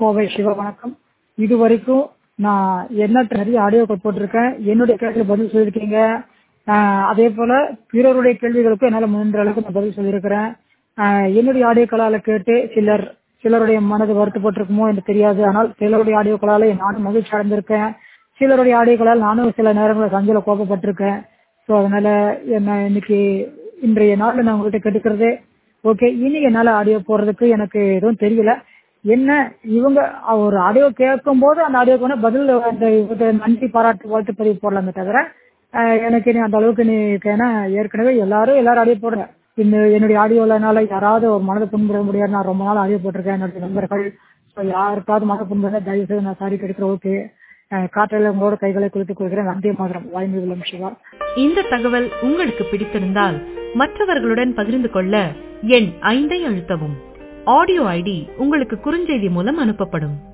கோவை சிவா வணக்கம் இது வரைக்கும் நான் எண்ணற்ற நிறைய ஆடியோக்கள் போட்டிருக்கேன் என்னுடைய கேள்விக்கு பதில் சொல்லியிருக்கீங்க ஆஹ் அதே போல பிறருடைய கேள்விகளுக்கும் என்னால முயன்ற அளவுக்கு நான் பதில் சொல்லியிருக்கிறேன் ஆஹ் என்னுடைய ஆடியோக்களால கேட்டு சிலர் சிலருடைய மனது வருத்தப்பட்டிருக்குமோ என்று தெரியாது ஆனால் சிலருடைய ஆடியோக்களால நானும் மகிழ்ச்சி அடைந்திருக்கேன் சிலருடைய ஆடியோக்களால் நானும் சில நேரங்களில் சஞ்சல கோபப்பட்டிருக்கேன் ஸோ அதனால என்ன இன்னைக்கு இன்றைய நாள்ல நான் உங்கள்கிட்ட கேட்டுக்கிறது ஓகே இனி என்னால ஆடியோ போடுறதுக்கு எனக்கு எதுவும் தெரியல என்ன இவங்க ஒரு ஆடியோ கேட்கும் போது அந்த ஆடியோக்கு வந்து பதில் அந்த இவங்க நன்றி பாராட்டு வாழ்த்து பதிவு போடலாமே தவிர அஹ் எனக்கு நீ அந்த அளவுக்கு நீ ஏன்னா ஏற்கனவே எல்லாரும் எல்லாரும் ஆடியோ போடுறேன் இந்த என்னுடைய ஆடியோலனால யாராவது ஒரு மனதை புண்பட முடியாது நான் ரொம்ப நாள் ஆடியோ போட்டிருக்கேன் என்னுடைய நண்பர்கள் ஸோ யாருக்காவது மன புண்பட தயவு செய்து நான் சாரி கிடைக்கிற ஓகே காற்றில் உங்களோட கைகளை குளித்துக் கொள்கிறேன் நன்றி மாதிரம் வாய்மை உள்ள சிவா இந்த தகவல் உங்களுக்கு பிடித்திருந்தால் மற்றவர்களுடன் பகிர்ந்து கொள்ள எண் ஐந்தை அழுத்தவும் ஆடியோ ஐடி உங்களுக்கு குறுஞ்செய்தி மூலம் அனுப்பப்படும்